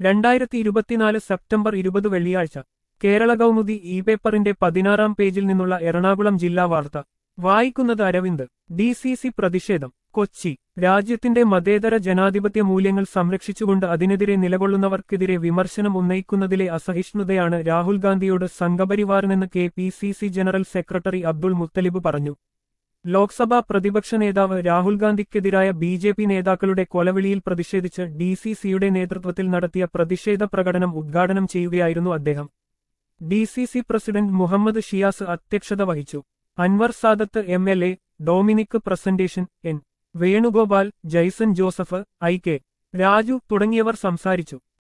രണ്ടായിരത്തി ഇരുപത്തിനാല് സെപ്റ്റംബർ ഇരുപത് വെള്ളിയാഴ്ച കേരള കൗമുദി ഇ പേപ്പറിന്റെ പതിനാറാം പേജിൽ നിന്നുള്ള എറണാകുളം ജില്ലാ വാർത്ത വായിക്കുന്നത് അരവിന്ദ് ഡി സി സി പ്രതിഷേധം കൊച്ചി രാജ്യത്തിന്റെ മതേതര ജനാധിപത്യ മൂല്യങ്ങൾ സംരക്ഷിച്ചുകൊണ്ട് അതിനെതിരെ നിലകൊള്ളുന്നവർക്കെതിരെ വിമർശനം ഉന്നയിക്കുന്നതിലെ അസഹിഷ്ണുതയാണ് രാഹുൽ ഗാന്ധിയോട് സംഘപരിവാറിനെന്ന് K P C C general secretary Abdul Muthalib പറഞ്ഞു ലോക്സഭാ പ്രതിപക്ഷ നേതാവ് രാഹുൽ ഗാന്ധിക്കെതിരായ ബി ജെ പി നേതാക്കളുടെ കൊലവിളിയിൽ പ്രതിഷേധിച്ച് ഡി സി സിയുടെ നേതൃത്വത്തിൽ നടത്തിയ പ്രതിഷേധ പ്രകടനം ഉദ്ഘാടനം ചെയ്യുകയായിരുന്നു അദ്ദേഹം D C C president Muhammad Shiyas അധ്യക്ഷത വഹിച്ചു Anwar Sadath M L A Dominic Presentation N Venugopal Jaison Joseph I K Raju തുടങ്ങിയവർ സംസാരിച്ചു